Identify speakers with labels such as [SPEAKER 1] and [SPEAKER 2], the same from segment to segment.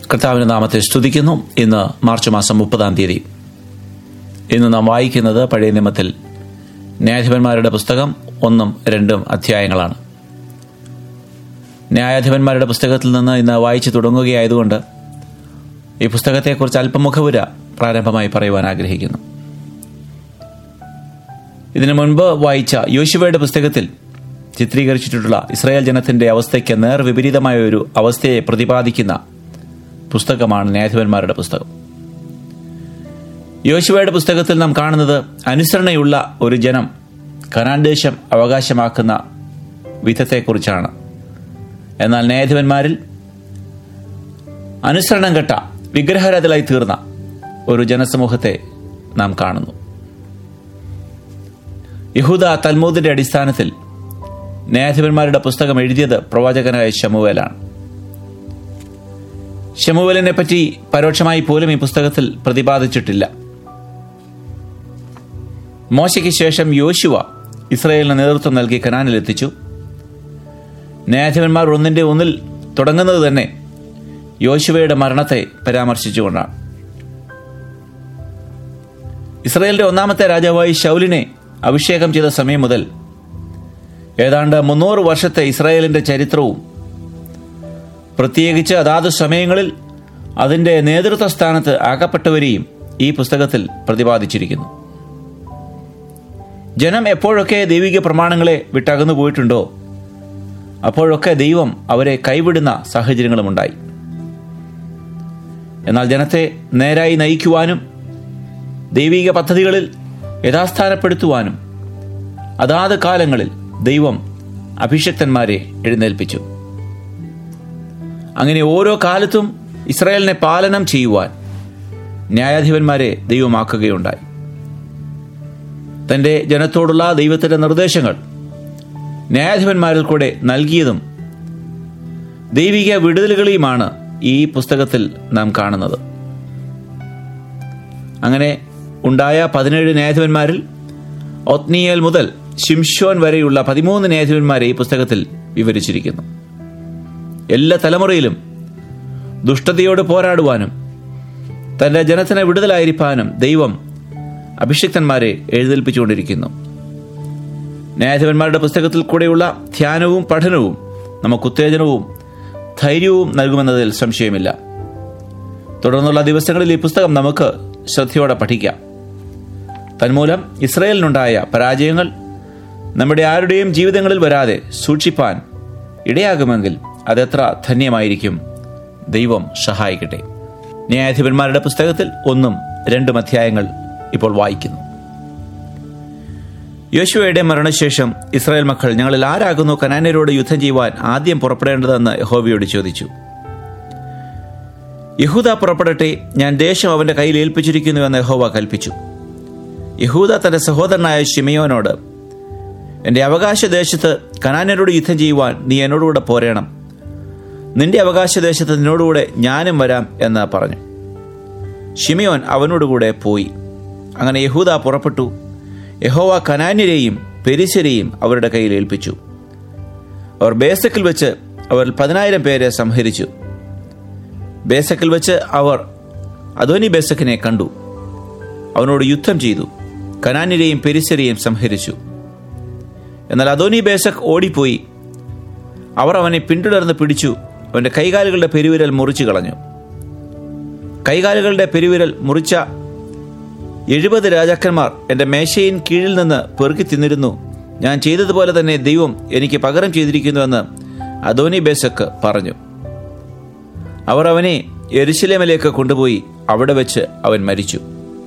[SPEAKER 1] കർത്താവിന്റെ നാമത്തെ സ്തുതിക്കുന്നു ഇന്ന് മാർച്ച് മാസം മുപ്പതാം തീയതി ഇന്ന് നാം വായിക്കുന്നത് പഴയ നിയമത്തിൽ ന്യായാധിപന്മാരുടെ പുസ്തകം ഒന്നും രണ്ടും അധ്യായങ്ങളാണ് ന്യായാധിപന്മാരുടെ പുസ്തകത്തിൽ നിന്ന് ഇന്ന് വായിച്ചു തുടങ്ങുകയായതുകൊണ്ട് ഈ പുസ്തകത്തെക്കുറിച്ച് അല്പം മുഖവുര പ്രാരംഭമായി പറയുവാൻ ആഗ്രഹിക്കുന്നു ഇതിനു മുൻപ് വായിച്ച യോശുവയുടെ പുസ്തകത്തിൽ ചിത്രീകരിച്ചിട്ടുള്ള ഇസ്രായേൽ ജനത്തിന്റെ അവസ്ഥയ്ക്ക് നേർവിപരീതമായ ഒരു അവസ്ഥയെ പ്രതിപാദിക്കുന്ന പുസ്തകമാണ് ന്യായാധിപന്മാരുടെ പുസ്തകം യോശുവയുടെ പുസ്തകത്തിൽ നാം കാണുന്നത് അനുസരണയുള്ള ഒരു ജനം കനാൻ ദേശം അവകാശമാക്കുന്ന വിധത്തെക്കുറിച്ചാണ് എന്നാൽ ന്യായാധിപന്മാരിൽ അനുസരണം കെട്ട വിഗ്രഹാരാധലായി തീർന്ന ഒരു ജനസമൂഹത്തെ നാം കാണുന്നു യഹൂദ തൽമൂദിന്റെ അടിസ്ഥാനത്തിൽ ന്യായാധിപന്മാരുടെ പുസ്തകം എഴുതിയത് പ്രവാചകനായ ശമുവേലാണ് ഷമുവലിനെ പറ്റി പരോക്ഷമായി പോലും ഈ പുസ്തകത്തിൽ പ്രതിപാദിച്ചിട്ടില്ല മോശയ്ക്ക് ശേഷം യോശുവ ഇസ്രയേലിന് നേതൃത്വം നൽകി കനാനിലെത്തിച്ചു ന്യായാധിപന്മാർ ഒന്നിന്റെ ഒന്നിൽ തുടങ്ങുന്നത് തന്നെ യോശുവയുടെ മരണത്തെ പരാമർശിച്ചുകൊണ്ടാണ് ഇസ്രയേലിന്റെ ഒന്നാമത്തെ രാജാവായി ഷൗലിനെ അഭിഷേകം ചെയ്ത സമയം മുതൽ ഏതാണ്ട് മുന്നൂറ് വർഷത്തെ ഇസ്രായേലിന്റെ ചരിത്രവും പ്രത്യേകിച്ച് അതാത് സമയങ്ങളിൽ അതിന്റെ നേതൃത്വ സ്ഥാനത്ത് ആക്കപ്പെട്ടവരെയും ഈ പുസ്തകത്തിൽ പ്രതിപാദിച്ചിരിക്കുന്നു ജനം എപ്പോഴൊക്കെ ദൈവിക പ്രമാണങ്ങളെ വിട്ടകന്നു പോയിട്ടുണ്ടോ അപ്പോഴൊക്കെ ദൈവം അവരെ കൈവിടുന്ന സാഹചര്യങ്ങളുമുണ്ടായി എന്നാൽ ജനത്തെ നേരായി നയിക്കുവാനും ദൈവിക പദ്ധതികളിൽ യഥാസ്ഥാനപ്പെടുത്തുവാനും അതാത് കാലങ്ങളിൽ ദൈവം അഭിഷക്തന്മാരെ എഴുന്നേൽപ്പിച്ചു അങ്ങനെ ഓരോ കാലത്തും ഇസ്രായേലിനെ പാലനം ചെയ്യുവാൻ ന്യായാധിപന്മാരെ ദൈവമാക്കുകയുണ്ടായി തന്റെ ജനത്തോടുള്ള ദൈവത്തിന്റെ നിർദ്ദേശങ്ങൾ ന്യായാധിപന്മാരിൽ കൂടെ നൽകിയതും ദൈവിക വിടുതലുകളെയുമാണ് ഈ പുസ്തകത്തിൽ നാം കാണുന്നത് അങ്ങനെ ഉണ്ടായ പതിനേഴ് ന്യായാധിപന്മാരിൽ ഒത്നിയൽ മുതൽ ഷിംഷോൻ വരെയുള്ള പതിമൂന്ന് ന്യായാധിപന്മാരെ ഈ പുസ്തകത്തിൽ വിവരിച്ചിരിക്കുന്നു എല്ലാ തലമുറയിലും ദുഷ്ടതയോട് പോരാടുവാനും തന്റെ ജനത്തിന് വിടുതലായിരിക്കാനും ദൈവം അഭിഷിക്തന്മാരെ എഴുന്നേൽപ്പിച്ചുകൊണ്ടിരിക്കുന്നു ന്യായാധിപന്മാരുടെ പുസ്തകത്തിൽ കൂടെയുള്ള ധ്യാനവും പഠനവും നമുക്ക് ഉത്തേജനവും ധൈര്യവും നൽകുമെന്നതിൽ സംശയമില്ല തുടർന്നുള്ള ദിവസങ്ങളിൽ ഈ പുസ്തകം നമുക്ക് ശ്രദ്ധയോടെ പഠിക്കാം തന്മൂലം ഇസ്രയേലിനുണ്ടായ പരാജയങ്ങൾ നമ്മുടെ ആരുടെയും ജീവിതങ്ങളിൽ വരാതെ സൂക്ഷിപ്പാൻ ഇടയാകുമെങ്കിൽ അതെത്ര ധന്യമായിരിക്കും ദൈവം സഹായിക്കട്ടെ ന്യായാധിപന്മാരുടെ പുസ്തകത്തിൽ ഒന്നും രണ്ടും അധ്യായങ്ങൾ ഇപ്പോൾ വായിക്കുന്നു യോശുവയുടെ മരണശേഷം ഇസ്രായേൽ മക്കൾ ഞങ്ങളിൽ ആരാകുന്നു കനാനരോട് യുദ്ധം ചെയ്യുവാൻ ആദ്യം പുറപ്പെടേണ്ടതെന്ന് യഹോവയോട് ചോദിച്ചു യഹൂദ പുറപ്പെടട്ടെ ഞാൻ ദേശം അവന്റെ കയ്യിൽ ഏൽപ്പിച്ചിരിക്കുന്നുവെന്ന് യഹോവ കൽപ്പിച്ചു യഹൂദ തന്റെ സഹോദരനായ ഷിമയോനോട് എന്റെ അവകാശ ദേശത്ത് കനാനരോട് യുദ്ധം ചെയ്യുവാൻ നീ എന്നോടുകൂടെ പോരേണം നിന്റെ അവകാശ ദേശത്ത് നിന്നോടുകൂടെ ഞാനും വരാം എന്ന് പറഞ്ഞു ഷിമിയോൻ അവനോടുകൂടെ പോയി അങ്ങനെ യഹൂദ പുറപ്പെട്ടു യഹോവ കനാന്യരെയും പെരിശരെയും അവരുടെ കയ്യിൽ ഏൽപ്പിച്ചു അവർ ബേസക്കിൽ വെച്ച് അവർ പതിനായിരം പേരെ സംഹരിച്ചു ബേസക്കിൽ വെച്ച് അവർ അധോനി ബേസക്കിനെ കണ്ടു അവനോട് യുദ്ധം ചെയ്തു കനാന്യരെയും പെരിസരെയും സംഹരിച്ചു എന്നാൽ അധോനി ബേസക് ഓടിപ്പോയി അവർ അവനെ പിന്തുടർന്ന് പിടിച്ചു അവന്റെ കൈകാലുകളുടെ പെരുവിരൽ മുറിച്ചു കളഞ്ഞു കൈകാലുകളുടെ പെരുവിരൽ മുറിച്ച എഴുപത് രാജാക്കന്മാർ എൻ്റെ മേശയിൻ കീഴിൽ നിന്ന് പെറുക്കി തിന്നിരുന്നു ഞാൻ ചെയ്തതുപോലെ തന്നെ ദൈവം എനിക്ക് പകരം ചെയ്തിരിക്കുന്നുവെന്ന് അദോനി ബേസക്ക് പറഞ്ഞു അവർ അവനെ എരുശലേമിലേക്ക് കൊണ്ടുപോയി അവിടെ വെച്ച് അവൻ മരിച്ചു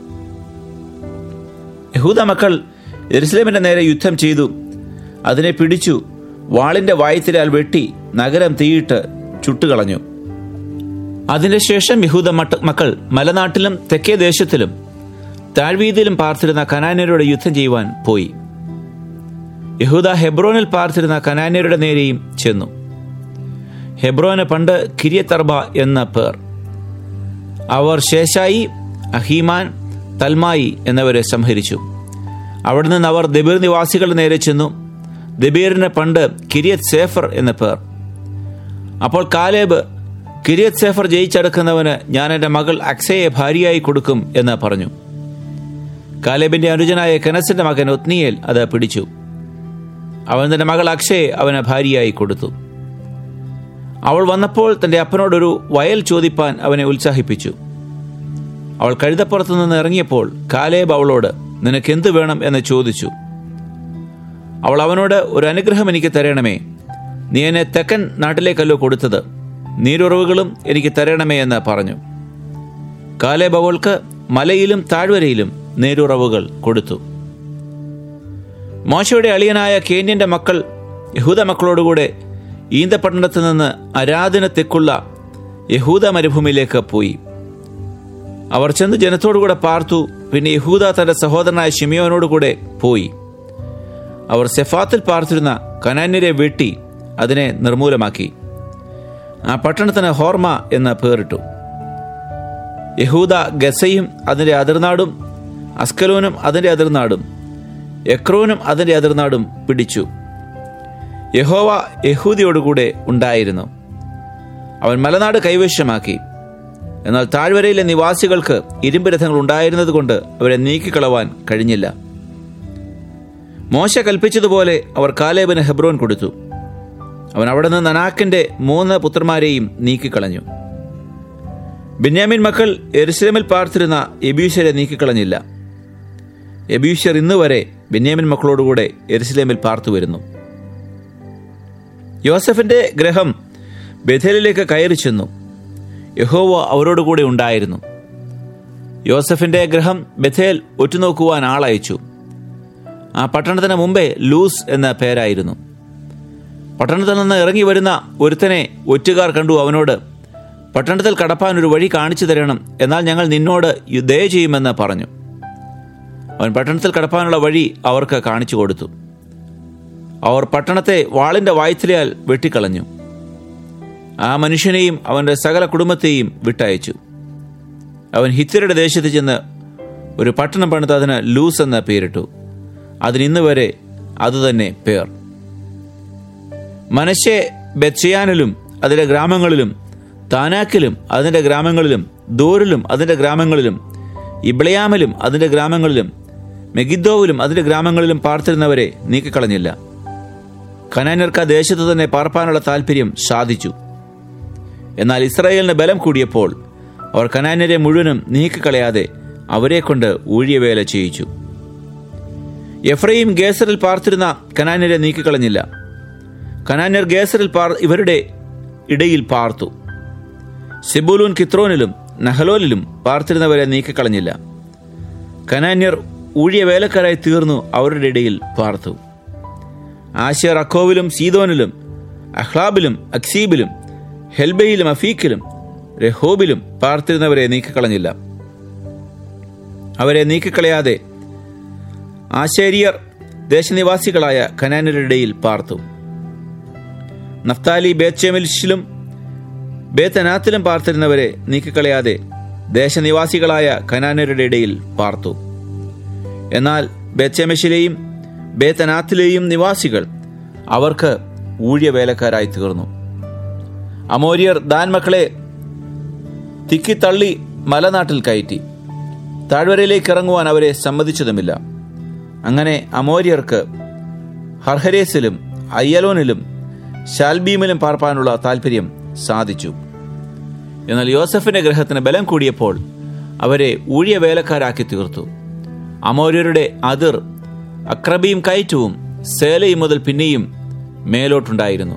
[SPEAKER 1] യഹൂദ മക്കൾ എരുസലേമിന്റെ നേരെ യുദ്ധം ചെയ്തു അതിനെ പിടിച്ചു വാളിന്റെ വായത്തിലാൽ വെട്ടി നഗരം തീയിട്ട് ചുട്ടുകളഞ്ഞു അതിനുശേഷം യഹൂദ മക്കൾ മലനാട്ടിലും തെക്കേ ദേശത്തിലും താഴ്വീതിയിലും പാർത്തിരുന്ന കനാന്യരോട് യുദ്ധം ചെയ്യുവാൻ പോയി യഹൂദ ഹെബ്രോനിൽ പാർത്തിരുന്ന കനാന്യരുടെ നേരെയും ചെന്നു ഹെബ്രോന് പണ്ട് കിരിയത്തർബ എന്ന പേർ അവർ ശേഷായി അഹീമാൻ തൽമായി എന്നിവരെ സംഹരിച്ചു അവിടെ നിന്ന് അവർ ദബീർ നിവാസികളുടെ നേരെ ചെന്നു ദബീറിന് പണ്ട് കിരിയത് സേഫർ എന്ന പേർ അപ്പോൾ കാലേബ് കിരിയത് സേഫർ ജയിച്ചടക്കുന്നവന് ഞാൻ എൻ്റെ മകൾ അക്സയെ ഭാര്യയായി കൊടുക്കും എന്ന് പറഞ്ഞു കാലേബിന്റെ അനുജനായ കെനസിന്റെ മകൻ ഒത്നിയേൽ അത് പിടിച്ചു അവൻ തന്റെ മകൾ അക്ഷയെ അവന് ഭാര്യയായി കൊടുത്തു അവൾ വന്നപ്പോൾ തന്റെ അപ്പനോടൊരു വയൽ ചോദിപ്പാൻ അവനെ ഉത്സാഹിപ്പിച്ചു അവൾ കഴുതപ്പുറത്തു നിന്ന് ഇറങ്ങിയപ്പോൾ കാലേബ് അവളോട് നിനക്ക് എന്ത് വേണം എന്ന് ചോദിച്ചു അവൾ അവനോട് ഒരു അനുഗ്രഹം എനിക്ക് തരണമേ നീ എന്നെ തെക്കൻ നാട്ടിലേക്കല്ലോ കൊടുത്തത് നീരുറവുകളും എനിക്ക് തരണമേ എന്ന് പറഞ്ഞു കാലേബ് അവൾക്ക് മലയിലും താഴ്വരയിലും നീരുറവുകൾ കൊടുത്തു മോശയുടെ അളിയനായ കേന്യന്റെ മക്കൾ യഹൂദ മക്കളോടുകൂടെ ഈന്തപട്ടണത്തിൽ നിന്ന് അരാധന തെക്കുള്ള യഹൂദ മരുഭൂമിയിലേക്ക് പോയി അവർ ചെന്ന് ജനത്തോടുകൂടെ പാർത്തു പിന്നെ യഹൂദ തന്റെ സഹോദരനായ ഷിമിയോനോടുകൂടെ പോയി അവർ സെഫാത്തിൽ പാർത്തിരുന്ന കനാന്യരെ വെട്ടി അതിനെ നിർമൂലമാക്കി ആ പട്ടണത്തിന് ഹോർമ എന്ന പേരിട്ടു യഹൂദ ഗസയും അതിൻ്റെ അതിർനാടും അസ്കലോനും അതിൻ്റെ അതിർനാടും എക്രോനും അതിൻ്റെ അതിർനാടും പിടിച്ചു യഹോവ യഹൂദിയോടുകൂടെ ഉണ്ടായിരുന്നു അവൻ മലനാട് കൈവശമാക്കി എന്നാൽ താഴ്വരയിലെ നിവാസികൾക്ക് ഇരുമ്പ് രഥങ്ങൾ ഉണ്ടായിരുന്നത് കൊണ്ട് അവരെ നീക്കിക്കളവാൻ കഴിഞ്ഞില്ല മോശ കൽപ്പിച്ചതുപോലെ അവർ കാലേബിന് ഹെബ്രോൻ കൊടുത്തു അവൻ അവിടെ നിന്ന് അനാക്കിന്റെ മൂന്ന് പുത്രന്മാരെയും നീക്കിക്കളഞ്ഞു ബെന്യാമിൻ മക്കൾ എരുസലേമിൽ പാർത്തിരുന്ന എബീഷ്യരെ നീക്കിക്കളഞ്ഞില്ല എബീഷ്യർ ഇന്നുവരെ ബെന്യാമിൻ മക്കളോടുകൂടെ എരുസലേമിൽ പാർത്തു വരുന്നു യോസഫിന്റെ ഗ്രഹം ബഥേലിലേക്ക് കയറി ചെന്നു യഹോവ അവരോടുകൂടെ ഉണ്ടായിരുന്നു യോസഫിന്റെ ഗ്രഹം ബഥേൽ ഒറ്റുനോക്കുവാൻ ആളയച്ചു ആ പട്ടണത്തിന് മുമ്പേ ലൂസ് എന്ന പേരായിരുന്നു പട്ടണത്തിൽ നിന്ന് ഇറങ്ങി വരുന്ന ഒരുത്തനെ ഒറ്റുകാർ കണ്ടു അവനോട് പട്ടണത്തിൽ കടപ്പാൻ ഒരു വഴി കാണിച്ചു തരണം എന്നാൽ ഞങ്ങൾ നിന്നോട് ദയ ചെയ്യുമെന്ന് പറഞ്ഞു അവൻ പട്ടണത്തിൽ കടപ്പാനുള്ള വഴി അവർക്ക് കാണിച്ചു കൊടുത്തു അവർ പട്ടണത്തെ വാളിന്റെ വായ്ത്തലയാൽ വെട്ടിക്കളഞ്ഞു ആ മനുഷ്യനെയും അവന്റെ സകല കുടുംബത്തെയും വിട്ടയച്ചു അവൻ ഹിത്യരുടെ ദേശത്ത് ചെന്ന് ഒരു പട്ടണം പണിത് അതിന് ലൂസ് എന്ന പേരിട്ടു അതിന് ഇന്ന് വരെ അതുതന്നെ പേർ മനശ്ശെ ബെത്ഷയാനിലും അതിന്റെ ഗ്രാമങ്ങളിലും താനാക്കിലും അതിന്റെ ഗ്രാമങ്ങളിലും ദൂരിലും അതിന്റെ ഗ്രാമങ്ങളിലും ഇബ്ലയാമിലും അതിന്റെ ഗ്രാമങ്ങളിലും മെഗിദ്ദോവിലും അതിന്റെ ഗ്രാമങ്ങളിലും പാർത്തിരുന്നവരെ നീക്കിക്കളഞ്ഞില്ല കനാന്യർക്ക് ആ ദേശത്ത് തന്നെ പാർപ്പാനുള്ള താല്പര്യം സാധിച്ചു എന്നാൽ ഇസ്രായേലിന് ബലം കൂടിയപ്പോൾ അവർ കനാന്യരെ മുഴുവനും നീക്കിക്കളയാതെ അവരെ കൊണ്ട് ഊഴിയവേല ചെയ്യിച്ചു എഫ്രൈം ഗേസറിൽ പാർത്തിരുന്ന കനാന്യരെ നീക്കിക്കളഞ്ഞില്ല കനാന്യർ ഗേസറിൽ പാർ ഇവരുടെ ഇടയിൽ പാർത്തു സിബുലൂൻ കിത്രോനിലും നഹലോലിലും പാർത്തിരുന്നവരെ നീക്കിക്കളഞ്ഞില്ല കനാന്യർ ഊഴിയ വേലക്കാരായി തീർന്നു അവരുടെ ഇടയിൽ പാർത്തു ആശയർ അക്കോവിലും സീതോനിലും അഹ്ലാബിലും അക്സീബിലും ഹെൽബയിലും അഫീക്കിലും രഹോബിലും പാർത്തിരുന്നവരെ നീക്കിക്കളഞ്ഞില്ല അവരെ നീക്കിക്കളയാതെ ആശേരിയർ ദേശനിവാസികളായ കനാന്യരുടെ ഇടയിൽ പാർത്തു നഫ്താലി ബേച്ചെമിൽഷിലും ബേത്തനാത്തിലും പാർത്തിരുന്നവരെ നീക്കിക്കളയാതെ ദേശനിവാസികളായ കനാന്യരുടെ ഇടയിൽ പാർത്തു എന്നാൽ ബേച്ചെമെഷിലെയും ബേത്തനാത്തിലെയും നിവാസികൾ അവർക്ക് ഊഴിയവേലക്കാരായി തീർന്നു അമോരിയർ ദാൻ മക്കളെ തിക്കിത്തള്ളി മലനാട്ടിൽ കയറ്റി താഴ്വരയിലേക്ക് ഇറങ്ങുവാൻ അവരെ സമ്മതിച്ചതുമില്ല അങ്ങനെ അമോര്യർക്ക് ഹർഹരേസിലും അയ്യലോനിലും ഷാൽബീമിലും പാർപ്പാനുള്ള താല്പര്യം സാധിച്ചു എന്നാൽ യോസഫിന്റെ ഗ്രഹത്തിന് ബലം കൂടിയപ്പോൾ അവരെ ഊഴിയ വേലക്കാരാക്കി തീർത്തു അമോര്യരുടെ അതിർ അക്രബിയും കയറ്റവും സേലയും മുതൽ പിന്നെയും മേലോട്ടുണ്ടായിരുന്നു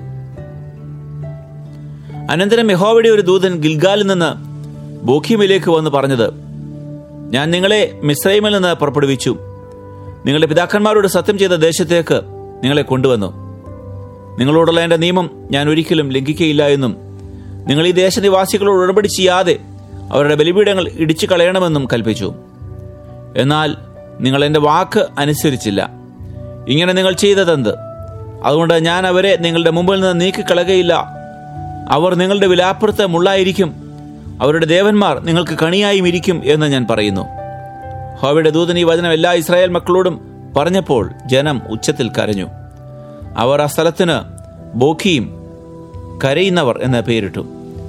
[SPEAKER 1] അനന്തരം യഹോവയുടെ ഒരു ദൂതൻ ഗിൽഗാലിൽ നിന്ന് ബോഖീമിലേക്ക് വന്ന് പറഞ്ഞത് ഞാൻ നിങ്ങളെ മിസ്രൈമിൽ നിന്ന് പുറപ്പെടുവിച്ചു നിങ്ങളുടെ പിതാക്കന്മാരോട് സത്യം ചെയ്ത ദേശത്തേക്ക് നിങ്ങളെ കൊണ്ടുവന്നു നിങ്ങളോടുള്ള എൻ്റെ നിയമം ഞാൻ ഒരിക്കലും ലംഘിക്കയില്ല എന്നും നിങ്ങൾ ഈ ദേശനിവാസികളോട് ഉടമ്പടി ചെയ്യാതെ അവരുടെ ബലിപീഠങ്ങൾ ഇടിച്ചു കളയണമെന്നും കൽപ്പിച്ചു എന്നാൽ നിങ്ങൾ എൻ്റെ വാക്ക് അനുസരിച്ചില്ല ഇങ്ങനെ നിങ്ങൾ ചെയ്തതെന്ത് അതുകൊണ്ട് ഞാൻ അവരെ നിങ്ങളുടെ മുമ്പിൽ നിന്ന് നീക്കിക്കളകയില്ല അവർ നിങ്ങളുടെ വിലാപ്പുറത്ത് മുള്ളായിരിക്കും അവരുടെ ദേവന്മാർ നിങ്ങൾക്ക് കണിയായും ഇരിക്കും എന്ന് ഞാൻ പറയുന്നു ഹോവയുടെ ദൂതൻ ഈ വചനം എല്ലാ ഇസ്രായേൽ മക്കളോടും പറഞ്ഞപ്പോൾ ജനം ഉച്ചത്തിൽ കരഞ്ഞു അവർ ആ സ്ഥലത്തിന് ബോഖിയും കരയുന്നവർ എന്ന് പേരിട്ടു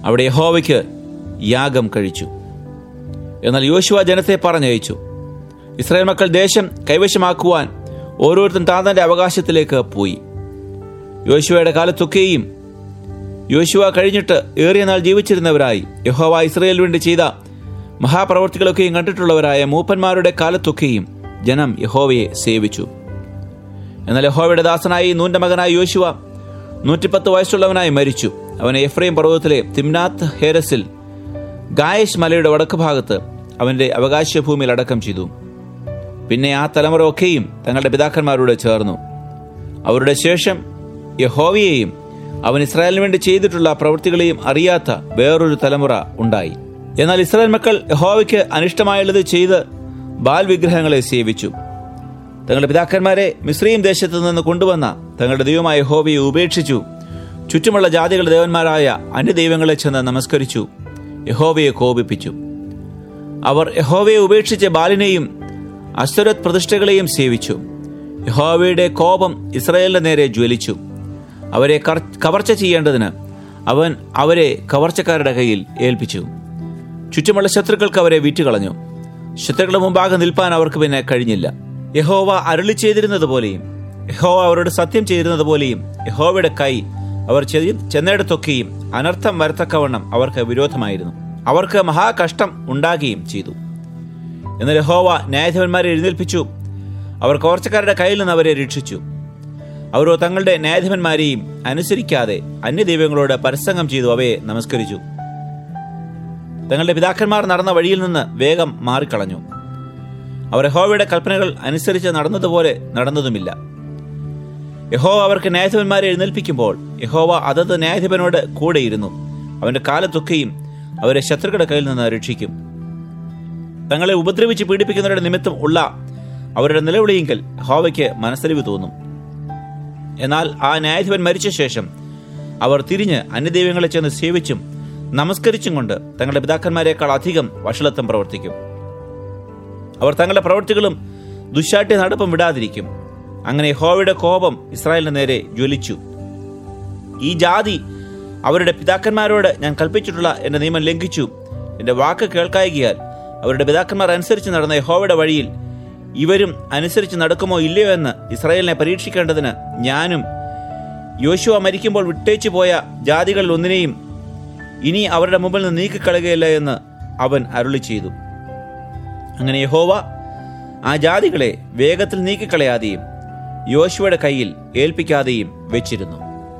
[SPEAKER 1] അവിടെ യഹോവയ്ക്ക് യാഗം കഴിച്ചു എന്നാൽ യോശുവ ജനത്തെ പറഞ്ഞയച്ചു ഇസ്രായേൽ മക്കൾ ദേശം കൈവശമാക്കുവാൻ ഓരോരുത്തരും താന്തന്റെ അവകാശത്തിലേക്ക് പോയി യോശുവയുടെ കാലത്തൊക്കെയും യോശുവ കഴിഞ്ഞിട്ട് ഏറിയ നാൾ ജീവിച്ചിരുന്നവരായി യഹോവ ഇസ്രയേലിന് വേണ്ടി ചെയ്ത മഹാപ്രവർത്തികളൊക്കെയും കണ്ടിട്ടുള്ളവരായ മൂപ്പന്മാരുടെ കാലത്തൊക്കെയും ജനം യഹോവയെ സേവിച്ചു എന്നാൽ യഹോവയുടെ ദാസനായി നൂന്റെ മകനായ യോശുവ നൂറ്റിപ്പത്ത് വയസ്സുള്ളവനായി മരിച്ചു അവനെ എഫ്രൈം പർവ്വതത്തിലെ തിംനാത്ത് ഹേരസിൽ ഗായഷ് മലയുടെ വടക്ക് ഭാഗത്ത് അവന്റെ അവകാശ ഭൂമിയിൽ അടക്കം ചെയ്തു പിന്നെ ആ തലമുറ ഒക്കെയും തങ്ങളുടെ പിതാക്കന്മാരോട് ചേർന്നു അവരുടെ ശേഷം യഹോവയെയും അവൻ ഇസ്രായേലിന് വേണ്ടി ചെയ്തിട്ടുള്ള പ്രവൃത്തികളെയും അറിയാത്ത വേറൊരു തലമുറ ഉണ്ടായി എന്നാൽ ഇസ്രായേൽ മക്കൾ യഹോവയ്ക്ക് അനിഷ്ടമായുള്ളത് ചെയ്ത് ബാൽ വിഗ്രഹങ്ങളെ സേവിച്ചു തങ്ങളുടെ പിതാക്കന്മാരെ മിശ്രീം ദേശത്തു നിന്ന് കൊണ്ടുവന്ന തങ്ങളുടെ ദൈവമായ യഹോവയെ ഉപേക്ഷിച്ചു ചുറ്റുമുള്ള ജാതികളുടെ ദേവന്മാരായ അന്യദൈവങ്ങളെ ചെന്ന് നമസ്കരിച്ചു യഹോവയെ കോപിപ്പിച്ചു അവർ യഹോവയെ ഉപേക്ഷിച്ച് ബാലിനെയും അശ്വരത് പ്രതിഷ്ഠകളെയും സേവിച്ചു യഹോവയുടെ കോപം ഇസ്രായേലിന്റെ നേരെ ജ്വലിച്ചു അവരെ കർ- കവർച്ച ചെയ്യേണ്ടതിന് അവൻ അവരെ കവർച്ചക്കാരുടെ കയ്യിൽ ഏൽപ്പിച്ചു ചുറ്റുമുള്ള ശത്രുക്കൾക്ക് അവരെ വിറ്റുകളഞ്ഞു ശത്രുക്കളുടെ മുമ്പാകെ നിൽപ്പാൻ അവർക്ക് പിന്നെ കഴിഞ്ഞില്ല യഹോവ അരുളി ചെയ്തിരുന്നത് പോലെയും യഹോവ അവരോട് സത്യം ചെയ്തിരുന്നത് പോലെയും യഹോവയുടെ കൈ അവർ ചെതി- ചെന്നിടത്തൊക്കെയും അനർത്ഥം വരത്തക്കവണ്ണം അവർക്ക് വിരോധമായിരുന്നു അവർക്ക് മഹാകഷ്ടം ഉണ്ടാകുകയും ചെയ്തു എന്നാൽ യഹോവ ന്യായാധിപന്മാരെ എഴുന്നേൽപ്പിച്ചു അവർ കവർച്ചക്കാരുടെ കയ്യിൽ നിന്ന് അവരെ രക്ഷിച്ചു അവരോ തങ്ങളുടെ ന്യായാധിപന്മാരെയും അനുസരിക്കാതെ അന്യദൈവങ്ങളോട് പരസംഗം ചെയ്തു അവയെ നമസ്കരിച്ചു തങ്ങളുടെ പിതാക്കന്മാർ നടന്ന വഴിയിൽ നിന്ന് വേഗം മാറിക്കളഞ്ഞു അവർ യഹോവയുടെ കൽപ്പനകൾ അനുസരിച്ച് നടന്നതുപോലെ നടന്നതുമില്ല യഹോവ അവർക്ക് ന്യായാധിപന്മാരെ എഴുന്നേൽപ്പിക്കുമ്പോൾ യഹോവ അതത് ന്യായാധിപനോട് കൂടെയിരുന്നു അവന്റെ കാലത്തൊക്കെയും അവരെ ശത്രുക്കളുടെ കയ്യിൽ നിന്ന് രക്ഷിക്കും തങ്ങളെ ഉപദ്രവിച്ച് പീഡിപ്പിക്കുന്നവരുടെ നിമിത്തം ഉള്ള അവരുടെ നിലവിളിയെങ്കിൽ യഹോവയ്ക്ക് മനസ്സലിവ് തോന്നും എന്നാൽ ആ ന്യായാധിപൻ മരിച്ച ശേഷം അവർ തിരിഞ്ഞ് അന്യദൈവങ്ങളെ ചെന്ന് സേവിച്ചും നമസ്കരിച്ചും കൊണ്ട് തങ്ങളുടെ പിതാക്കന്മാരെക്കാൾ അധികം വഷളത്വം പ്രവർത്തിക്കും അവർ തങ്ങളുടെ പ്രവൃത്തികളും ദുശാഠ്യ നടപ്പും വിടാതിരിക്കും അങ്ങനെ യഹോവയുടെ കോപം ഇസ്രായേലിന് നേരെ ജ്വലിച്ചു ഈ ജാതി അവരുടെ പിതാക്കന്മാരോട് ഞാൻ കൽപ്പിച്ചിട്ടുള്ള എന്റെ നിയമം ലംഘിച്ചു എന്റെ വാക്ക് കേൾക്കായികയാൽ അവരുടെ പിതാക്കന്മാർ അനുസരിച്ച് നടന്ന യഹോവയുടെ വഴിയിൽ ഇവരും അനുസരിച്ച് നടക്കുമോ ഇല്ലയോ എന്ന് ഇസ്രായേലിനെ പരീക്ഷിക്കേണ്ടതിന് ഞാനും യോശുവ മരിക്കുമ്പോൾ വിട്ടേച്ചു പോയ ജാതികളിൽ ഒന്നിനെയും ഇനി അവരുടെ മുമ്പിൽ നിന്ന് നീക്കിക്കളയുകയില്ല എന്ന് അവൻ അരുളി ചെയ്തു അങ്ങനെ യഹോവ ആ ജാതികളെ വേഗത്തിൽ നീക്കിക്കളയാതെയും യോശുവയുടെ കയ്യിൽ ഏൽപ്പിക്കാതെയും വെച്ചിരുന്നു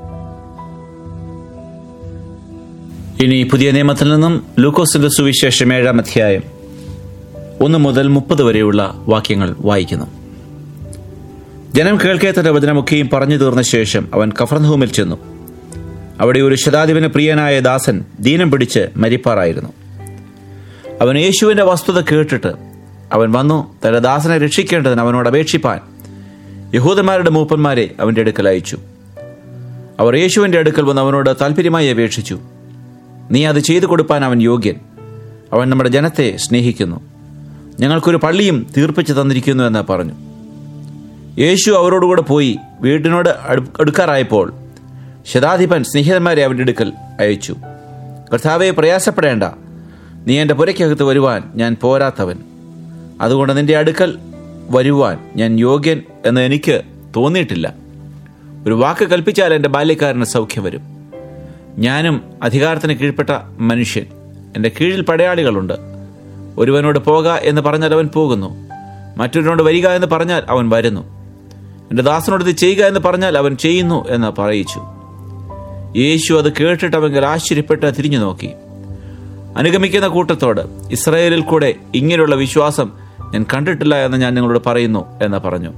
[SPEAKER 1] ഇനി പുതിയ നിയമത്തിൽ നിന്നും ലൂക്കോസിന്റെ സുവിശേഷം ഏഴാം അധ്യായം ഒന്ന് മുതൽ മുപ്പത് വരെയുള്ള വാക്യങ്ങൾ വായിക്കുന്നു ജനം കേൾക്കെ തന്റെ വചനമൊക്കെയും പറഞ്ഞു തീർന്ന ശേഷം അവൻ കഫർനഹൂമിൽ ചെന്നു അവിടെ ഒരു ശതാധിപന് പ്രിയനായ ദാസൻ ദീനം പിടിച്ച് മരിപ്പാറായിരുന്നു അവൻ യേശുവിന്റെ വസ്തുത കേട്ടിട്ട് അവൻ വന്നു തന്റെ ദാസനെ രക്ഷിക്കേണ്ടതിന് അവനോട് അപേക്ഷിപ്പാൻ യഹൂദന്മാരുടെ മൂപ്പന്മാരെ അവന്റെ അടുക്കൽ അയച്ചു അവർ യേശുവിന്റെ അടുക്കൽ വന്ന് അവനോട് താല്പര്യമായി അപേക്ഷിച്ചു നീ അത് ചെയ്തു കൊടുപ്പാൻ അവൻ യോഗ്യൻ അവൻ നമ്മുടെ ജനത്തെ സ്നേഹിക്കുന്നു ഞങ്ങൾക്കൊരു പള്ളിയും തീർപ്പിച്ചു തന്നിരിക്കുന്നു എന്ന് പറഞ്ഞു യേശു അവരോടുകൂടെ പോയി വീട്ടിനോട് അടു- അടുക്കാറായപ്പോൾ ശതാധിപൻ സ്നേഹിതന്മാരെ അവൻ്റെ അടുക്കൽ അയച്ചു കർത്താവെ പ്രയാസപ്പെടേണ്ട നീ എൻ്റെ പുരയ്ക്കകത്ത് വരുവാൻ ഞാൻ പോരാത്തവൻ അതുകൊണ്ട് നിന്റെ അടുക്കൽ വരുവാൻ ഞാൻ യോഗ്യൻ എന്ന് എനിക്ക് തോന്നിയിട്ടില്ല ഒരു വാക്ക് കൽപ്പിച്ചാൽ എൻ്റെ ബാല്യക്കാരന് സൗഖ്യം വരും ഞാനും അധികാരത്തിന് കീഴ്പ്പെട്ട മനുഷ്യൻ എൻ്റെ കീഴിൽ പടയാളികളുണ്ട് ഒരുവനോട് പോക എന്ന് പറഞ്ഞാൽ അവൻ പോകുന്നു മറ്റൊരുവനോട് വരിക എന്ന് പറഞ്ഞാൽ അവൻ വരുന്നു എൻ്റെ ദാസനോട് ഇത് ചെയ്യുക എന്ന് പറഞ്ഞാൽ അവൻ ചെയ്യുന്നു എന്ന് പറയിച്ചു യേശു അത് കേട്ടിട്ട് അവങ്കിൽ ആശ്ചര്യപ്പെട്ട് തിരിഞ്ഞു നോക്കി അനുഗമിക്കുന്ന കൂട്ടത്തോട് ഇസ്രായേലിൽ കൂടെ ഇങ്ങനെയുള്ള വിശ്വാസം ഞാൻ കണ്ടിട്ടില്ല എന്ന് ഞാൻ നിങ്ങളോട് പറയുന്നു എന്ന് പറഞ്ഞു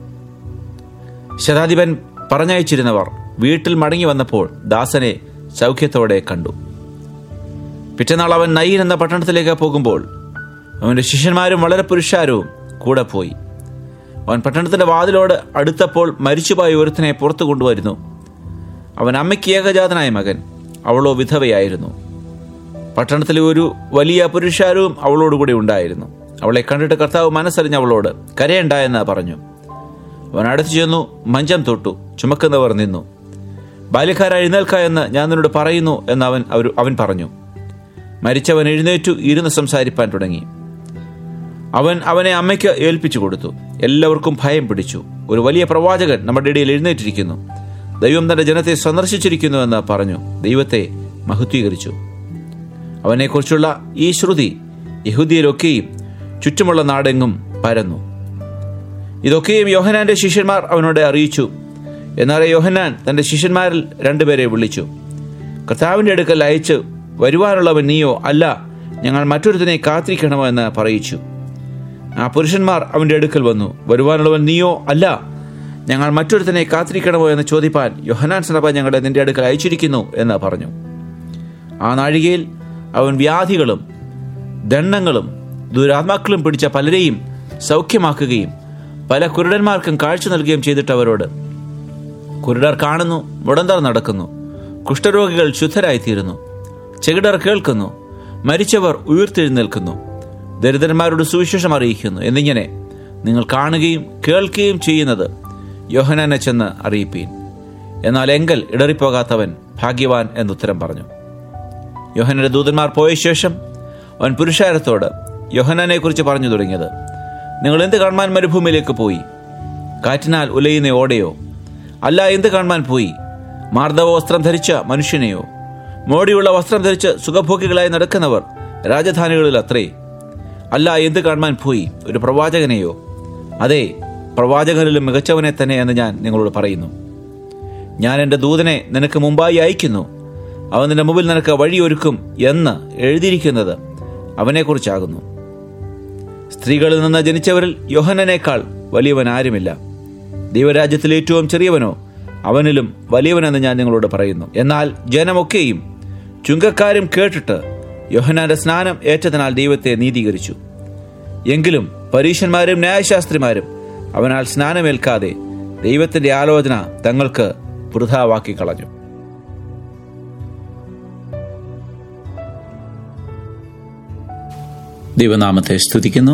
[SPEAKER 1] ശതാധിപൻ പറഞ്ഞയച്ചിരുന്നവർ വീട്ടിൽ മടങ്ങി വന്നപ്പോൾ ദാസനെ സൗഖ്യത്തോടെ കണ്ടു പിറ്റന്നാൾ അവൻ നയ്യൻ എന്ന പട്ടണത്തിലേക്ക് പോകുമ്പോൾ അവന്റെ ശിഷ്യന്മാരും വളരെ പുരുഷാരവും കൂടെ പോയി അവൻ പട്ടണത്തിന്റെ വാതിലോട് അടുത്തപ്പോൾ മരിച്ചുപോയ ഒരുത്തനെ പുറത്തു കൊണ്ടുവരുന്നു അവൻ അമ്മയ്ക്ക് ഏകജാതനായ മകൻ അവളോ വിധവയായിരുന്നു പട്ടണത്തിലെ ഒരു വലിയ പുരുഷാരവും അവളോടുകൂടി ഉണ്ടായിരുന്നു അവളെ കണ്ടിട്ട് കർത്താവ് മനസ്സറിഞ്ഞ് അവളോട് കരയണ്ട എന്ന് പറഞ്ഞു അവൻ അടുത്തു ചെന്നു മഞ്ചം തൊട്ടു ചുമക്കുന്നവർ നിന്നു ബാല്യക്കാരായി എഴുന്നേൽക്ക എന്ന് ഞാൻ നിന്നോട് പറയുന്നു എന്ന് അവൻ അവർ അവൻ പറഞ്ഞു മരിച്ചവൻ എഴുന്നേറ്റു ഇരുന്ന് സംസാരിപ്പാൻ തുടങ്ങി അവൻ അവനെ അമ്മയ്ക്ക് ഏൽപ്പിച്ചു കൊടുത്തു എല്ലാവർക്കും ഭയം പിടിച്ചു ഒരു വലിയ പ്രവാചകൻ നമ്മുടെ ഇടയിൽ എഴുന്നേറ്റിരിക്കുന്നു ദൈവം തന്റെ ജനത്തെ സന്ദർശിച്ചിരിക്കുന്നു എന്ന് പറഞ്ഞു ദൈവത്തെ മഹത്വീകരിച്ചു അവനെക്കുറിച്ചുള്ള ഈ ശ്രുതി യഹുദിയിലൊക്കെയും ചുറ്റുമുള്ള നാടെങ്ങും പരന്നു ഇതൊക്കെയും യോഹനാന്റെ ശിഷ്യന്മാർ അവനോട് അറിയിച്ചു എന്നാൽ യോഹന്നാൻ തന്റെ ശിഷ്യന്മാരിൽ രണ്ടുപേരെ വിളിച്ചു കർത്താവിന്റെ അടുക്കൽ അയച്ച് വരുവാനുള്ളവൻ നീയോ അല്ല ഞങ്ങൾ മറ്റൊരുത്തിനെ കാത്തിരിക്കണമോ എന്ന് പറയിച്ചു ആ പുരുഷന്മാർ അവന്റെ അടുക്കൽ വന്നു വരുവാനുള്ളവൻ നീയോ അല്ല ഞങ്ങൾ മറ്റൊരുത്തിനെ കാത്തിരിക്കണമോ എന്ന് ചോദിപ്പാൻ യോഹനാൻ സനപ്പ ഞങ്ങളെ നിന്റെ അടുക്കൽ അയച്ചിരിക്കുന്നു എന്ന് പറഞ്ഞു ആ നാഴികയിൽ അവൻ വ്യാധികളും ദണ്ഡങ്ങളും ദുരാത്മാക്കളും പിടിച്ച പലരെയും സൗഖ്യമാക്കുകയും പല കുരുടന്മാർക്കും കാഴ്ച നൽകുകയും ചെയ്തിട്ട് അവരോട് കുരുടർ കാണുന്നു മുടന്തർ നടക്കുന്നു കുഷ്ഠരോഗികൾ ശുദ്ധരായിത്തീരുന്നു ചെകിടർ കേൾക്കുന്നു മരിച്ചവർ ഉയർത്തെഴുന്നേൽക്കുന്നു ദരിദ്രന്മാരോട് സുവിശേഷം അറിയിക്കുന്നു എന്നിങ്ങനെ നിങ്ങൾ കാണുകയും കേൾക്കുകയും ചെയ്യുന്നത് യോഹനാനെ ചെന്ന് അറിയിപ്പീൻ എന്നാൽ എങ്കൽ ഇടറിപ്പോകാത്തവൻ ഭാഗ്യവാൻ എന്നുത്തരം പറഞ്ഞു യോഹനന്റെ ദൂതന്മാർ പോയ ശേഷം അവൻ പുരുഷാരത്തോട് യോഹനാനെ കുറിച്ച് പറഞ്ഞു തുടങ്ങിയത് നിങ്ങൾ എന്ത് കാണുവാൻ മരുഭൂമിയിലേക്ക് പോയി കാറ്റിനാൽ ഉലയുന്ന ഓടയോ അല്ല എന്ത് കാണുവാൻ പോയി മാർദ്ദവ വസ്ത്രം ധരിച്ച മനുഷ്യനെയോ മോടിയുള്ള വസ്ത്രം ധരിച്ച് സുഖഭോഗികളായി നടക്കുന്നവർ രാജധാനികളിൽ അത്രേ അല്ല എന്ത് കാണുവാൻ പോയി ഒരു പ്രവാചകനെയോ അതെ പ്രവാചകനിലും മികച്ചവനെ തന്നെ എന്ന് ഞാൻ നിങ്ങളോട് പറയുന്നു ഞാൻ എൻ്റെ ദൂതനെ നിനക്ക് മുമ്പായി അയക്കുന്നു അവൻ നിന്റെ മുമ്പിൽ നിനക്ക് വഴിയൊരുക്കും എന്ന് എഴുതിയിരിക്കുന്നത് അവനെക്കുറിച്ചാകുന്നു സ്ത്രീകളിൽ നിന്ന് ജനിച്ചവരിൽ യോഹനനേക്കാൾ വലിയവൻ ആരുമില്ല ദൈവരാജ്യത്തിൽ ഏറ്റവും ചെറിയവനോ അവനിലും വലിയവനെന്ന് ഞാൻ നിങ്ങളോട് പറയുന്നു എന്നാൽ ജനമൊക്കെയും ചുങ്കക്കാരും കേട്ടിട്ട് യോഹനാന്റെ സ്നാനം ഏറ്റതിനാൽ ദൈവത്തെ നീതീകരിച്ചു എങ്കിലും പരീശന്മാരും ന്യായശാസ്ത്രിമാരും അവനാൽ സ്നാനമേൽക്കാതെ ദൈവത്തിന്റെ ആലോചന തങ്ങൾക്ക് വൃഥാവാക്കി കളഞ്ഞു
[SPEAKER 2] ദൈവനാമത്തെ സ്തുതിക്കുന്നു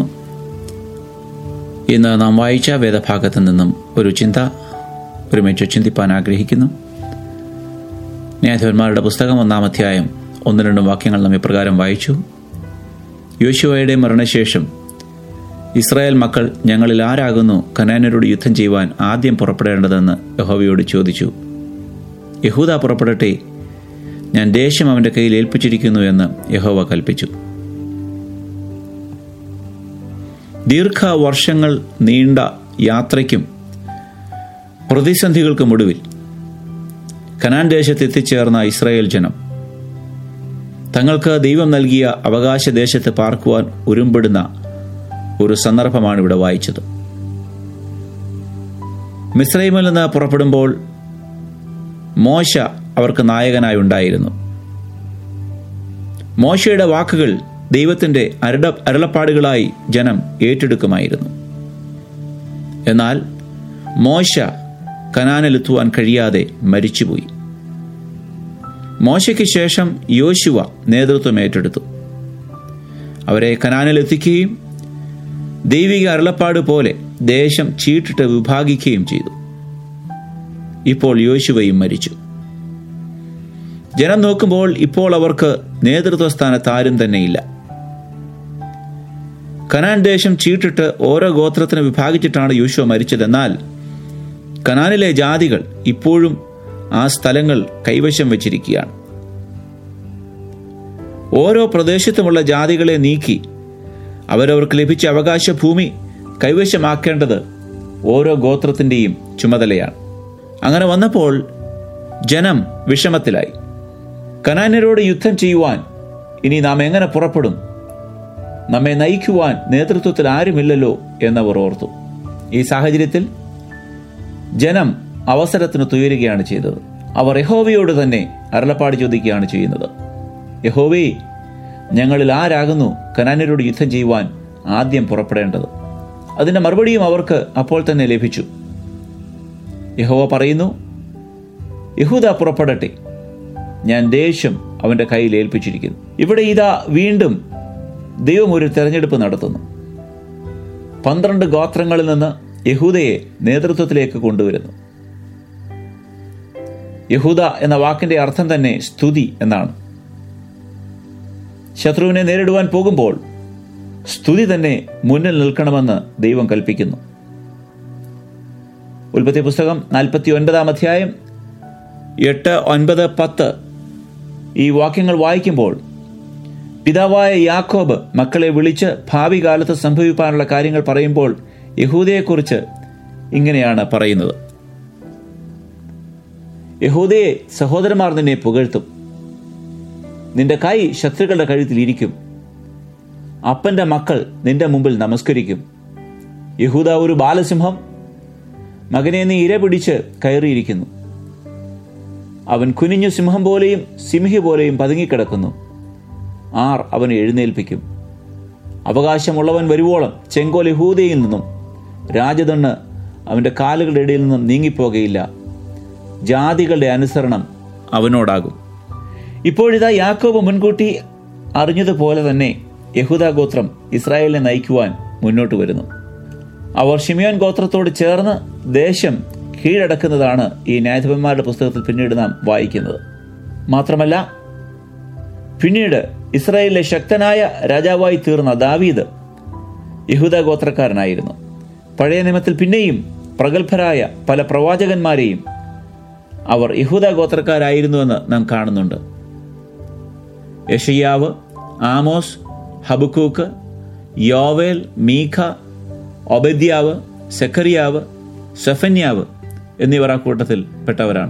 [SPEAKER 2] ഇന്ന് നാം വായിച്ച വേദഭാഗത്തു നിന്നും ഒരു ചിന്ത ഒരുമിച്ച് ചിന്തിപ്പാൻ ആഗ്രഹിക്കുന്നു ന്യായാധിപന്മാരുടെ പുസ്തകം ഒന്നാം അധ്യായം ഒന്ന് രണ്ടും വാക്യങ്ങൾ നാം ഇപ്രകാരം വായിച്ചു യോശുവയുടെ മരണശേഷം ഇസ്രായേൽ മക്കൾ ഞങ്ങളിൽ ആരാകുന്നു കനാനരോട് യുദ്ധം ചെയ്യുവാൻ ആദ്യം പുറപ്പെടേണ്ടതെന്ന് യഹോവയോട് ചോദിച്ചു യഹൂദ പുറപ്പെടട്ടെ ഞാൻ ദേശം അവൻ്റെ കയ്യിൽ ഏൽപ്പിച്ചിരിക്കുന്നു എന്ന് യഹോവ കൽപ്പിച്ചു ദീർഘവർഷങ്ങൾ നീണ്ട യാത്രയ്ക്കും പ്രതിസന്ധികൾക്കും ഒടുവിൽ കനാൻ ദേശത്ത് എത്തിച്ചേർന്ന ഇസ്രായേൽ ജനം തങ്ങൾക്ക് ദൈവം നൽകിയ അവകാശ ദേശത്ത് പാർക്കുവാൻ ഉരുമ്പെടുന്ന ഒരു സന്ദർഭമാണ് ഇവിടെ വായിച്ചത് മിസ്രൈമിൽ നിന്ന് പുറപ്പെടുമ്പോൾ മോശ അവർക്ക് നായകനായി ഉണ്ടായിരുന്നു മോശയുടെ വാക്കുകൾ ദൈവത്തിന്റെ അരുട അരുളപ്പാടുകളായി ജനം ഏറ്റെടുക്കുമായിരുന്നു എന്നാൽ മോശ കനാനിലെത്തുവാൻ കഴിയാതെ മരിച്ചുപോയി മോശയ്ക്ക് ശേഷം യോശുവ നേതൃത്വം ഏറ്റെടുത്തു അവരെ കനാനിലെത്തിക്കുകയും ദൈവിക അരുളപ്പാട് പോലെ ദേശം ചീട്ടിട്ട് വിഭാഗിക്കുകയും ചെയ്തു ഇപ്പോൾ യോശുവയും മരിച്ചു ജനം നോക്കുമ്പോൾ ഇപ്പോൾ അവർക്ക് നേതൃത്വ സ്ഥാനത്ത് ആരും തന്നെയില്ല കനാൻ ദേശം ചീട്ടിട്ട് ഓരോ ഗോത്രത്തിന് വിഭാഗിച്ചിട്ടാണ് യോശുവ മരിച്ചതെന്നാൽ കനാനിലെ ജാതികൾ ഇപ്പോഴും ആ സ്ഥലങ്ങൾ കൈവശം വച്ചിരിക്കുകയാണ് ഓരോ പ്രദേശത്തുമുള്ള ജാതികളെ നീക്കി അവരവർക്ക് ലഭിച്ച അവകാശ ഭൂമി കൈവശമാക്കേണ്ടത് ഓരോ ഗോത്രത്തിൻ്റെയും ചുമതലയാണ് അങ്ങനെ വന്നപ്പോൾ ജനം വിഷമത്തിലായി കനാന്യരോട് യുദ്ധം ചെയ്യുവാൻ ഇനി നാം എങ്ങനെ പുറപ്പെടും നമ്മെ നയിക്കുവാൻ നേതൃത്വത്തിൽ ആരുമില്ലല്ലോ എന്നവർ ഓർത്തു ഈ സാഹചര്യത്തിൽ ജനം അവസരത്തിന് തുയരുകയാണ് ചെയ്തത് അവർ യഹോവയോട് തന്നെ അരുളപ്പാട് ചോദിക്കുകയാണ് ചെയ്യുന്നത് യഹോവേ ഞങ്ങളിൽ ആരാകുന്നു കനാന്യരോട് യുദ്ധം ചെയ്യുവാൻ ആദ്യം പുറപ്പെടേണ്ടത് അതിന്റെ മറുപടിയും അവർക്ക് അപ്പോൾ തന്നെ ലഭിച്ചു യഹോവ പറയുന്നു യഹൂദ പുറപ്പെടട്ടെ ഞാൻ ദേശം അവന്റെ കയ്യിൽ ഏൽപ്പിച്ചിരിക്കുന്നു ഇവിടെ ഇതാ വീണ്ടും ദൈവം ഒരു തെരഞ്ഞെടുപ്പ് നടത്തുന്നു പന്ത്രണ്ട് ഗോത്രങ്ങളിൽ നിന്ന് യഹൂദയെ നേതൃത്വത്തിലേക്ക് കൊണ്ടുവരുന്നു
[SPEAKER 1] യഹൂദ എന്ന വാക്കിന്റെ അർത്ഥം തന്നെ സ്തുതി എന്നാണ് ശത്രുവിനെ നേരിടുവാൻ പോകുമ്പോൾ സ്തുതി തന്നെ മുന്നിൽ നിൽക്കണമെന്ന് ദൈവം കൽപ്പിക്കുന്നു ഉൽപ്പത്തി പുസ്തകം നാൽപ്പത്തി ഒൻപതാം അധ്യായം എട്ട് ഒൻപത് പത്ത് ഈ വാക്യങ്ങൾ വായിക്കുമ്പോൾ പിതാവായ യാക്കോബ് മക്കളെ വിളിച്ച് ഭാവി കാലത്ത് സംഭവിക്കാനുള്ള കാര്യങ്ങൾ പറയുമ്പോൾ യഹൂദയെക്കുറിച്ച് ഇങ്ങനെയാണ് പറയുന്നത് യഹൂദയെ സഹോദരന്മാർ നിന്നെ പുകഴ്ത്തും നിന്റെ കൈ ശത്രുക്കളുടെ കഴുത്തിൽ ഇരിക്കും അപ്പന്റെ മക്കൾ നിന്റെ മുമ്പിൽ നമസ്കരിക്കും യഹൂദ ഒരു ബാലസിംഹം മകനെ നീ ഇര പിടിച്ച് കയറിയിരിക്കുന്നു അവൻ കുനിഞ്ഞു സിംഹം പോലെയും സിംഹി പോലെയും പതുങ്ങിക്കിടക്കുന്നു ആർ അവനെ എഴുന്നേൽപ്പിക്കും അവകാശമുള്ളവൻ വരുവോളം ചെങ്കോൽ യഹൂദയിൽ നിന്നും രാജദണ്ണ് അവന്റെ കാലുകളുടെ ഇടയിൽ നിന്നും നീങ്ങിപ്പോകയില്ല ജാതികളുടെ അനുസരണം അവനോടാകും ഇപ്പോഴിതാ യാക്കോബ് മുൻകൂട്ടി അറിഞ്ഞതുപോലെ തന്നെ യഹൂദ ഗോത്രം ഇസ്രായേലിനെ നയിക്കുവാൻ മുന്നോട്ട് വരുന്നു അവർ ഷിമിയോൻ ഗോത്രത്തോട് ചേർന്ന് ദേശം കീഴടക്കുന്നതാണ് ഈ ന്യായാധിപന്മാരുടെ പുസ്തകത്തിൽ പിന്നീട് നാം വായിക്കുന്നത് മാത്രമല്ല പിന്നീട് ഇസ്രായേലിലെ ശക്തനായ രാജാവായി തീർന്ന ദാവീദ് യഹൂദ ഗോത്രക്കാരനായിരുന്നു പഴയ നിയമത്തിൽ പിന്നെയും പ്രഗത്ഭരായ പല പ്രവാചകന്മാരെയും അവർ യഹൂദ ഗോത്രക്കാരായിരുന്നുവെന്ന് നാം കാണുന്നുണ്ട് യഷയ്യാവ് ആമോസ് ഹബുക്കൂക്ക് യോവേൽ മീഖ ഒബദ്യാവ് സെഖറിയാവ് സെഫന്യാവ് എന്നിവർ ആ കൂട്ടത്തിൽ പെട്ടവരാണ്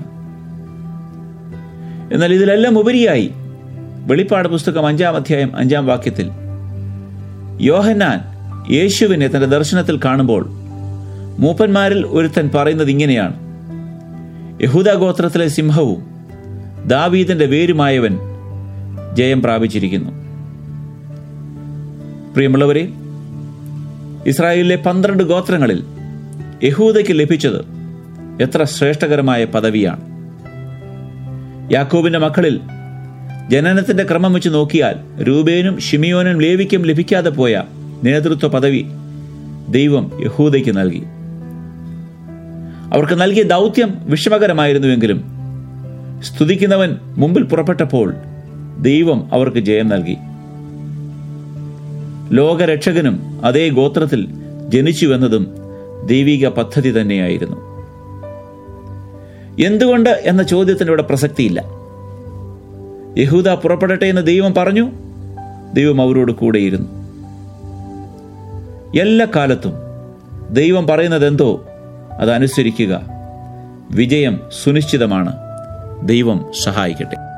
[SPEAKER 1] എന്നാൽ ഇതിലെല്ലാം ഉപരിയായി വെളിപ്പാട് പുസ്തകം അഞ്ചാം അധ്യായം അഞ്ചാം വാക്യത്തിൽ യോഹന്നാൻ യേശുവിനെ തന്റെ ദർശനത്തിൽ കാണുമ്പോൾ മൂപ്പന്മാരിൽ ഒരുത്തൻ പറയുന്നത് ഇങ്ങനെയാണ് യഹൂദ ഗോത്രത്തിലെ സിംഹവും ദാവീദിന്റെ വേരുമായവൻ ജയം പ്രാപിച്ചിരിക്കുന്നു പ്രിയമുള്ളവരെ ഇസ്രായേലിലെ പന്ത്രണ്ട് ഗോത്രങ്ങളിൽ യഹൂദയ്ക്ക് ലഭിച്ചത് എത്ര ശ്രേഷ്ഠകരമായ പദവിയാണ് യാക്കോബിന്റെ മക്കളിൽ ജനനത്തിന്റെ ക്രമം വെച്ച് നോക്കിയാൽ രൂപേനും ഷിമിയോനും ലേവിക്കും ലഭിക്കാതെ പോയ നേതൃത്വ പദവി ദൈവം യഹൂദയ്ക്ക് നൽകി അവർക്ക് നൽകിയ ദൗത്യം വിഷമകരമായിരുന്നുവെങ്കിലും സ്തുതിക്കുന്നവൻ മുമ്പിൽ പുറപ്പെട്ടപ്പോൾ ദൈവം അവർക്ക് ജയം നൽകി ലോകരക്ഷകനും അതേ ഗോത്രത്തിൽ ജനിച്ചുവെന്നതും ദൈവിക പദ്ധതി തന്നെയായിരുന്നു എന്തുകൊണ്ട് എന്ന ചോദ്യത്തിന് ഇവിടെ പ്രസക്തിയില്ല യഹൂദ പുറപ്പെടട്ടെ എന്ന് ദൈവം പറഞ്ഞു ദൈവം അവരോട് കൂടെയിരുന്നു എല്ലാ കാലത്തും ദൈവം പറയുന്നത് എന്തോ അതനുസരിക്കുക വിജയം സുനിശ്ചിതമാണ് ദൈവം സഹായിക്കട്ടെ